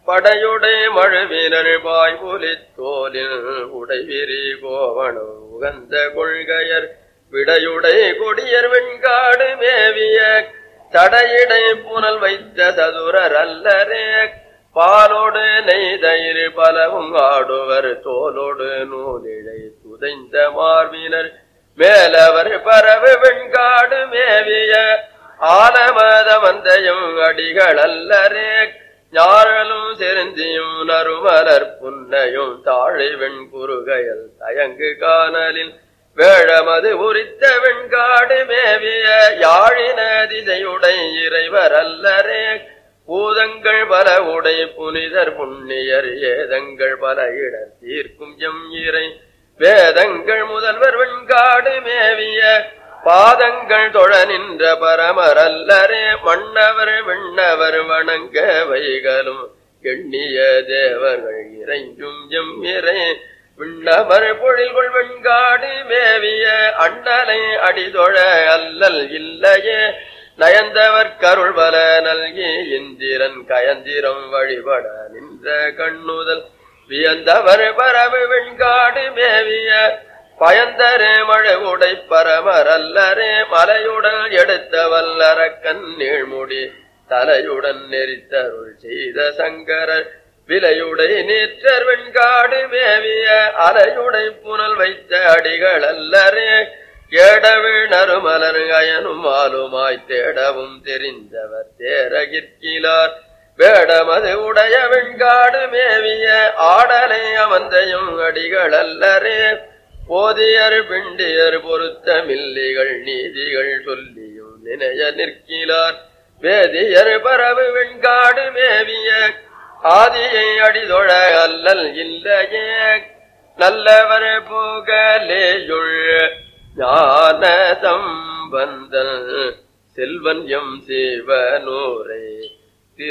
படையுடை மழுவினர் பாய்புலி தோலில் உடைவிரி கோவணம் உகந்த கொள்கையர் விடையுடை கொடியர் வெண்காடு மேவிய தடையிடை புனல் வைத்த சதுரர் அல்லரே பாலோடு நெய்தயிர் பலவும் ஆடுவர் தோலோடு நூலிழை துதைந்த மார்பினர் மேலவர் பரவு வெண்காடு மேவிய ஆலமத வந்தயம் அடிகள் அல்லரே ஞாழலும் செருந்தியும் நறுமலர் புன்னையும் தாழை வெண்குறுகையல் தயங்கு காணலில் வேழமது உரித்த வெண்காடு மேவிய யாழின திசையுடை இறைவர் அல்லரே பூதங்கள் பல உடை புனிதர் புண்ணியர் ஏதங்கள் பல இடர் தீர்க்கும் எம் இறை வேதங்கள் முதல்வர் வெண்காடு மேவிய பாதங்கள் தொழ நின்ற பரமரல்லரே மன்னவர் விண்ணவர் வணங்க வைகளும் எண்ணிய தேவர்கள் இறைஞ்சும் எம் இறை விண்ணவர் பொழில்கொள் வெண்காடு மேவிய அண்ணலை அடிதொழ அல்லல் இல்லையே நயந்தவர் கருள் பல நல்கி இந்திரன் கயந்திரம் வழிபட நின்ற கண்ணுதல் வியந்தவர் பரவு வெண்காடு மேவிய பயந்தரே மழை உடை பரமரல்லரே மலையுடன் எடுத்த வல்லரக்கன் நீழ்முடி தலையுடன் நெறித்தருள் செய்த சங்கரர் விலையுடை நேற்றர் வெண்காடு மேவிய அலையுடை புனல் வைத்த அடிகள் அல்லரே கேடவிழ் நறுமலர் அயனும் ஆளுமாய் தேடவும் தெரிந்தவர் தேரகிற்கிலார் வேடமது உடைய வெண்காடு மேவிய ஆடலை அமர்ந்தையும் அடிகள் அல்லரே போதியர் பிண்டியர் பொருத்த மில்லிகள் நீதிகள் சொல்லியும் நினைய நிற்கிறார் வேதியர் பரவு வெண்காடு மேவிய ஆதியை அடிதொழ அல்லல் இல்லையே நல்லவர் புகழேயுள் ஞான சம்பந்தன் செல்வன் எம் சிவனூரே